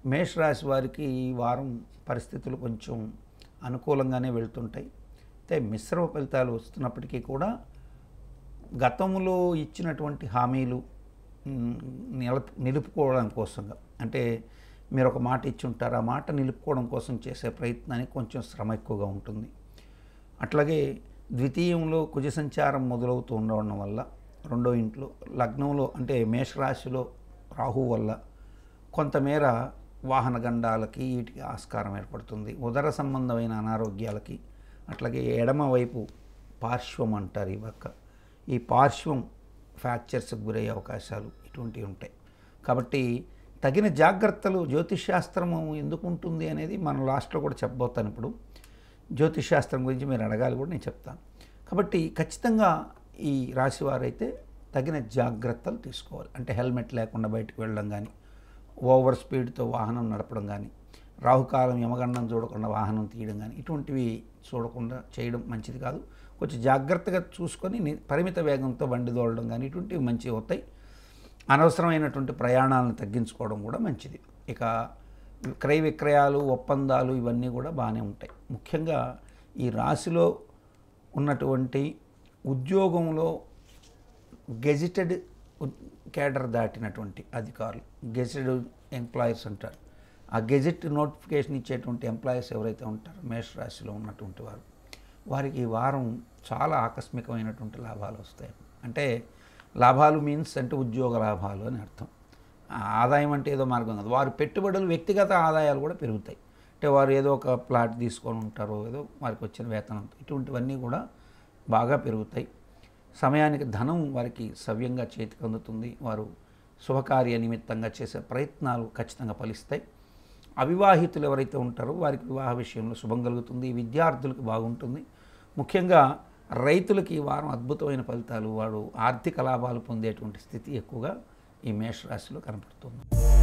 మేషరాశి వారికి ఈ వారం పరిస్థితులు కొంచెం అనుకూలంగానే వెళ్తుంటాయి అయితే మిశ్రమ ఫలితాలు వస్తున్నప్పటికీ కూడా గతంలో ఇచ్చినటువంటి హామీలు మ్, నిలప నిలుపుకోవడం కోసంగా అంటే మీరు ఒక మాట ఇచ్చి ఉంటారు ఆ మాట నిలుపుకోవడం కోసం చేసే ప్రయత్నానికి కొంచెం శ్రమ ఎక్కువగా ఉంటుంది అట్లాగే ద్వితీయంలో కుజ సంచారం మొదలవుతూ ఉండడం వల్ల రెండో ఇంట్లో లగ్నంలో అంటే మేషరాశిలో రాహు వల్ల కొంతమేర వాహన గండాలకి వీటికి ఆస్కారం ఏర్పడుతుంది ఉదర సంబంధమైన అనారోగ్యాలకి అట్లాగే ఎడమ వైపు పార్శ్వం అంటారు ఈ పక్క ఈ పార్శ్వం ఫ్రాక్చర్స్కి గురయ్యే అవకాశాలు ఇటువంటివి ఉంటాయి కాబట్టి తగిన జాగ్రత్తలు జ్యోతిష్శాస్త్రము ఎందుకు ఉంటుంది అనేది మనం లాస్ట్లో కూడా చెప్పబోతాను ఇప్పుడు జ్యోతిష్శాస్త్రం గురించి మీరు అడగాలి కూడా నేను చెప్తాను కాబట్టి ఖచ్చితంగా ఈ రాశివారైతే తగిన జాగ్రత్తలు తీసుకోవాలి అంటే హెల్మెట్ లేకుండా బయటకు వెళ్ళడం కానీ ఓవర్ స్పీడ్తో వాహనం నడపడం కానీ రాహుకాలం యమగండం చూడకుండా వాహనం తీయడం కానీ ఇటువంటివి చూడకుండా చేయడం మంచిది కాదు కొంచెం జాగ్రత్తగా చూసుకొని ని- పరిమిత వేగంతో బండి తోలడం కానీ ఇటువంటివి మంచివి అవుతాయి అనవసరమైనటువంటి ప్రయాణాలను తగ్గించుకోవడం కూడా మంచిది ఇక క్రయ విక్రయాలు ఒప్పందాలు ఇవన్నీ కూడా బాగానే ఉంటాయి ముఖ్యంగా ఈ రాశిలో ఉన్నటువంటి ఉద్యోగంలో గెజిటెడ్ కేడర్ దాటినటువంటి అధికారులు గెజిటెడ్ ఎంప్లాయీస్ అంటారు ఆ గెజిట్ నోటిఫికేషన్ ఇచ్చేటువంటి ఎంప్లాయీస్ ఎవరైతే ఉంటారో మేష రాశిలో ఉన్నటువంటి వారు వారికి ఈ వారం చాలా ఆకస్మికమైనటువంటి లాభాలు వస్తాయి అంటే లాభాలు మీన్స్ అంటే ఉద్యోగ లాభాలు అని అర్థం ఆ ఆదాయం అంటే ఏదో మార్గం కాదు వారి పెట్టుబడులు వ్యక్తిగత ఆదాయాలు కూడా పెరుగుతాయి అంటే వారు ఏదో ఒక ప్లాట్ తీసుకొని ఉంటారో ఏదో వారికి వచ్చిన వేతనం ఇటువంటివన్నీ కూడా బాగా పెరుగుతాయి సమయానికి ధనం వారికి సవ్యంగా చేతికి అందుతుంది వారు శుభకార్య నిమిత్తంగా చేసే ప్రయత్నాలు ఖచ్చితంగా ఫలిస్తాయి అవివాహితులు ఎవరైతే ఉంటారో వారికి వివాహ విషయంలో శుభం కలుగుతుంది విద్యార్థులకు బాగుంటుంది ముఖ్యంగా రైతులకి ఈ వారం అద్భుతమైన ఫలితాలు వాడు ఆర్థిక లాభాలు పొందేటువంటి స్థితి ఎక్కువగా ఈ మేషరాశిలో కనపడుతుంది